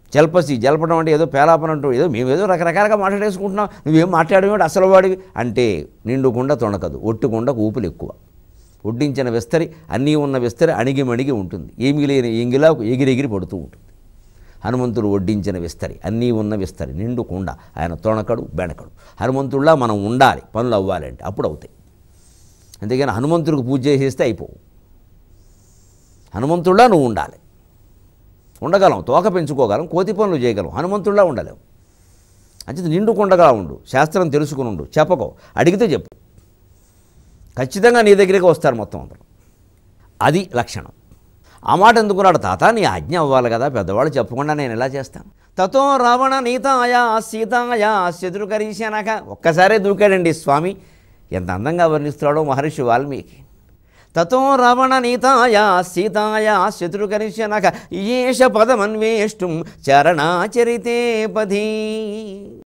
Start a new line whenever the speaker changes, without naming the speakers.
జల్పసి జలపడం అంటే ఏదో పేలాపన అంటూ ఏదో మేము ఏదో రకరకాలుగా మాట్లాడేసుకుంటున్నాం నువ్వేం మాట్లాడేవాడు అసలు వాడివి అంటే నిండుకుండా తొణకదు ఒట్టుకుండా ఊపులు ఎక్కువ ఒడ్డించిన విస్తరి అన్నీ ఉన్న విస్తరి అణిగి మణిగి ఉంటుంది ఏమీ లేని ఎంగిలా ఎగిరెగిరి పడుతూ ఉంటుంది హనుమంతుడు వడ్డించిన విస్తరి అన్నీ ఉన్న విస్తరి నిండుకుండా ఆయన తొణకడు బెణకడు హనుమంతుడిలా మనం ఉండాలి పనులు అవ్వాలంటే అప్పుడు అవుతాయి అంతేగాని హనుమంతుడికి పూజ చేసేస్తే అయిపోవు హనుమంతుడిలా నువ్వు ఉండాలి ఉండగలం తోక పెంచుకోగలం కోతి పనులు చేయగలం హనుమంతుడిలా ఉండలేవు అంచేది నిండుకుండగా ఉండు శాస్త్రం తెలుసుకుని ఉండు చెప్పకో అడిగితే చెప్పు ఖచ్చితంగా నీ దగ్గరికి వస్తారు మొత్తం అందరూ అది లక్షణం ఆ మాట ఎందుకున్నాడు తాత నీ ఆజ్ఞ అవ్వాలి కదా పెద్దవాళ్ళు చెప్పకుండా నేను ఎలా చేస్తాను తతో రావణ నీతాయ సీతాయ శత్రుకరీశానక ఒక్కసారే దూకాడండి స్వామి ఎంత అందంగా వర్ణిస్తున్నాడో మహర్షి వాల్మీకి తతో రావణ నీతాయ సీతాయ శత్రుకరిశనక ఈశ పదమన్వేష్టం చరణాచరితే పధీ